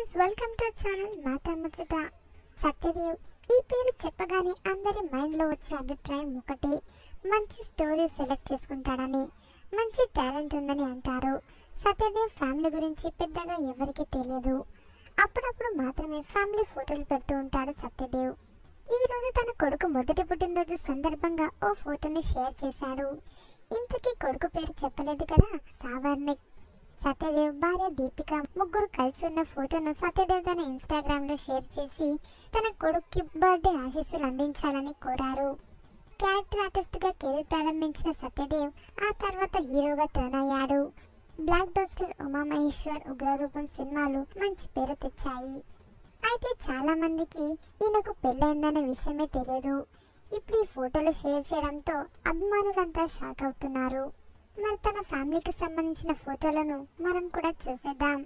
friends welcome to channel మాట ముచ్చట సత్యదేవ్ ఈ పేరు చెప్పగానే అందరి మైండ్లో వచ్చే అభిప్రాయం ఒకటే మంచి స్టోరీ సెలెక్ట్ చేసుకుంటాడని మంచి టాలెంట్ ఉందని అంటారు సత్యదేవ్ ఫ్యామిలీ గురించి పెద్దగా ఎవరికీ తెలియదు అప్పుడప్పుడు మాత్రమే ఫ్యామిలీ ఫోటోలు పెడుతూ ఉంటాడు సత్యదేవ్ ఈ రోజు తన కొడుకు మొదటి పుట్టినరోజు సందర్భంగా ఓ ఫోటోని షేర్ చేశాడు ఇంతకీ కొడుకు పేరు చెప్పలేదు కదా సావర్ణిక్ సత్యదేవ్ భార్య దీపిక ముగ్గురు కలిసి ఉన్న ఫోటోను సత్యదేవ్ తన ఇన్స్టాగ్రామ్ లో షేర్ చేసి తన కొడుక్కి బర్త్డే ఆశీస్సులు అందించాలని కోరారు క్యారెక్టర్ ఆర్టిస్ట్ గా కెరీర్ ప్రారంభించిన సత్యదేవ్ ఆ తర్వాత హీరోగా టర్న్ అయ్యాడు బ్లాక్ బస్టర్ ఉమామహేశ్వర్ ఉగ్రరూపం సినిమాలు మంచి పేరు తెచ్చాయి అయితే చాలా మందికి ఈయనకు పెళ్ళైందనే విషయమే తెలియదు ఇప్పుడు ఈ ఫోటోలు షేర్ చేయడంతో అభిమానులంతా షాక్ అవుతున్నారు మరి తన ఫ్యామిలీకి సంబంధించిన ఫోటోలను మనం కూడా చూసేద్దాం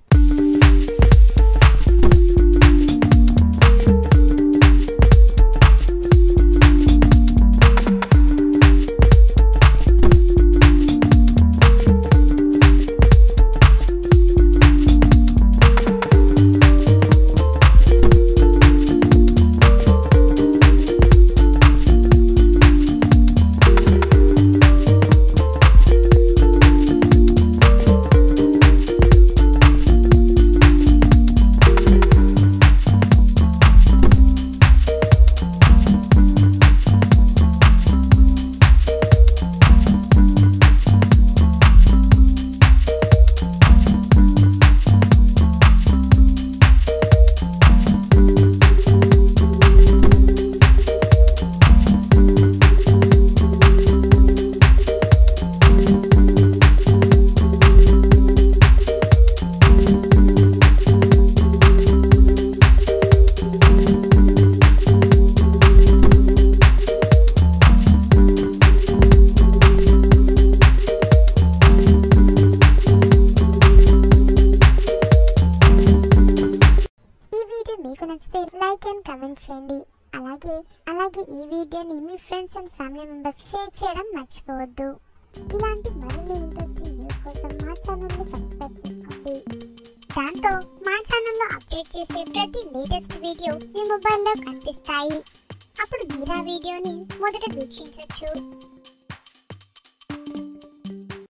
ఈ వీడియో మీకు నచ్చితే లైక్ అండ్ కమెంట్ చేయండి అలాగే అలాగే ఈ వీడియోని మీ friends and family members share చేయడం మర్చిపోవద్దు ఇలాంటి మరిన్ని ఇంట్రెస్టింగ్ న్యూస్ కోసం మా ఛానల్ని సబ్స్క్రైబ్ చేసుకోండి దాంతో మా ఛానల్లో అప్డేట్ చేసే ప్రతి లేటెస్ట్ వీడియో మీ మొబైల్లో కనిపిస్తాయి అప్పుడు మీరు ఆ వీడియోని మొదట వీక్షించవచ్చు